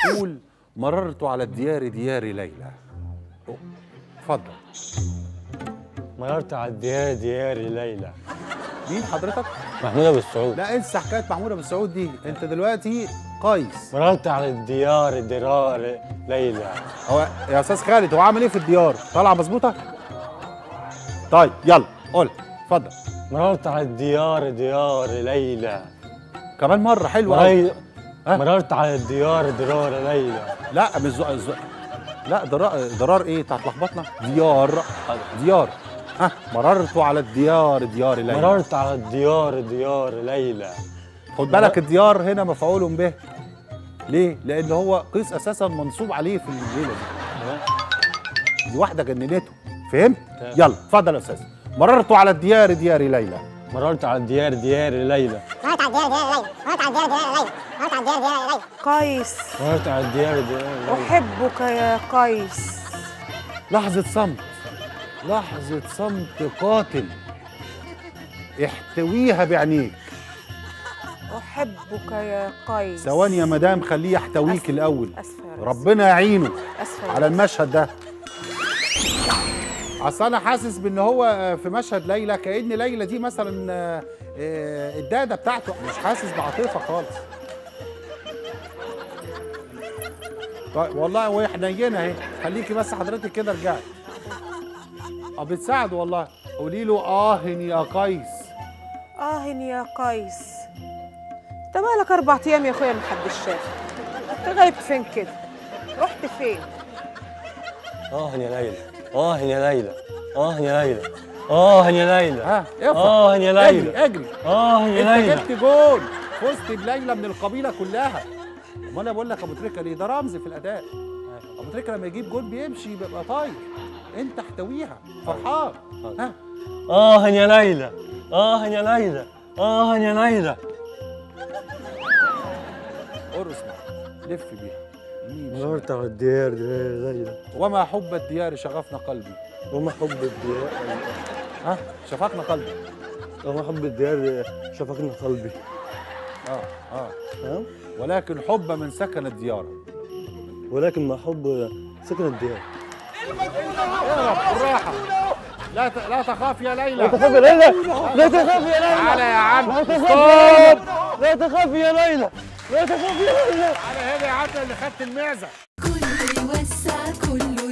بيقول مررت على الديار ديار ليلى أوه، اتفضل مررت على الديار ديار ليلى مين حضرتك؟ محمود ابو السعود لا انسى حكايه محمود ابو السعود دي انت دلوقتي قيس مررت على الديار درار ليلى هو يا استاذ خالد هو عامل ايه في الديار؟ طالعه مظبوطه؟ طيب يلا قول اتفضل مررت على الديار ديار ليلى كمان مره حلوه قوي مري... ها؟ مررت على الديار درار ليلى لا مش زو... زو... لا ضرار ضرار ايه انت هتلخبطنا ديار ديار ها مررت على الديار ديار ليلى مررت على الديار ديار ليلى خد بالك الديار هنا مفعول به ليه؟ لأن هو قيس أساسا منصوب عليه في الليلة دي دي واحدة جننته فهمت؟ تمام. يلا اتفضل يا أستاذ مررت على الديار ديار ليلى مررت على الديار ديار ليلى مرت على الديار ديار ليلى مرت على الديار ديار ليلى مرت على الديار ديار ليلى قيس مررت على الديار ديار ليلى أحبك يا قيس لحظة صمت لحظة صمت قاتل احتويها بعينيك أحبك يا قيس ثواني يا مدام خليه يحتويك أسف. الأول أسفة يا ريس. ربنا يعينه أسفة يا على ريس. المشهد ده اصل انا حاسس بان هو في مشهد ليلى كان ليلى دي مثلا آه، آه، الداده بتاعته مش حاسس بعاطفه خالص طيب والله وهي حنينه اهي خليكي بس حضرتك كده رجعي اه بتساعد والله قولي له اه يا قيس آه يا قيس أنت بقالك أربع أيام يا أخويا محدش شافك أنت غايب فين كده؟ رحت فين؟ اه يا ليلى اه يا ليلى اه يا ليلى اه يا ليلى ها افرح اه يا ليلى اجري اجري اه يا انت ليلى جبت جول فزت بليلى من القبيله كلها امال انا بقول لك ابو تريكه ليه ده رمز في الاداء ابو تريكه لما يجيب جول بيمشي بيبقى طاير انت احتويها فرحان ها اه يا ليلى اه يا ليلى اه يا ليلى ارقص معاها لف بيها يمين شمال. مررت على الديار ديار ليلى وما حب الديار شغفنا قلبي وما حب الديار ها شفقنا قلبي وما حب الديار شفقنا قلبي اه اه ها ولكن حب من سكن الديار ولكن ما حب سكن الديار اهرب بالراحه لا ت... لا تخاف يا ليلى لا تخاف يا ليلى لا تخاف يا ليلى تعالى يا عم لا تخاف ستوب لا تخاف يا ليلى لا تخاف يا ليلى تعالى هنا يا عم اللي خدت المعزه كله يوسع كله